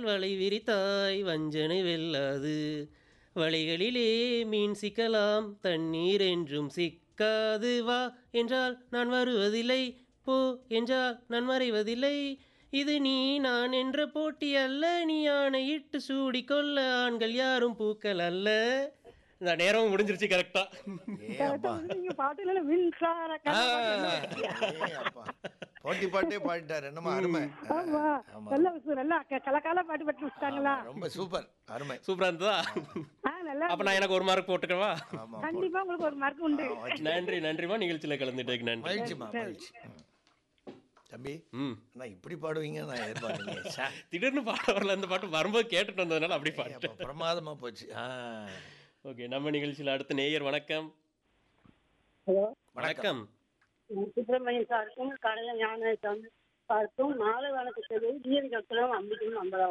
வலை விரித்தாய் வஞ்சனை வெல்லாது வலைகளிலே மீன் சிக்கலாம் தண்ணீர் என்றும் சிக்காது வா என்றால் நான் வருவதில்லை போ என்றால் நான் மறைவதில்லை இது நீ நான் என்ற போட்டி அல்ல நீ ஆணையிட்டு சூடிக்கொள்ள ஆண்கள் யாரும் பூக்கள் அல்ல இந்த நேரம் முடிஞ்சிருச்சு கரெக்டா ஏ கரெக்டா அப்பா வந்து நீங்க பாட்டுல மின்சார ஏ அப்பா போட்டி பாட்டே பாடிட்டாரு என்னமா அருமை ஆமா ஆமா. நல்ல விஷயம் நல்லா க- கலக்கால பாட்டு பட்டு வச்சுட்டாங்களா ரொம்ப சூப்பர் அருமை சூப்பரா இருந்ததா ஆ நல்லா அப்ப நான் எனக்கு ஒரு மார்க் போட்டுக்கவா ஆமா கண்டிப்பா உங்களுக்கு ஒரு மார்க் உண்டு நன்றி நன்றிமா நிகழ்ச்சியில கலந்துட்டேக்கு நன்றி மகிழ்ச்சிமா மகிழ்ச்சி ம். தம்பி ம் நான் இப்படி பாடுவீங்க நான் எதிர்பார்த்தீங்க சே, திடீர்னு பாட வரல அந்த பாட்டு வரும்போது கேட்டுட்டு வந்ததுனால அப்படி ஏ, பாட்டேன் அப்பா, பிரமாதமா போச்சு ஆ ஓகே நம்ம நிகழ்ச்சியில் அடுத்த நேயர் வணக்கம் ஹலோ வணக்கம் சுப்பிரமணியன் சாருக்கும் கடலை ஞான சாருக்கும் மாலை வணக்கத்தை வீரர்களும் அம்பிக்கும் நம்பலாம்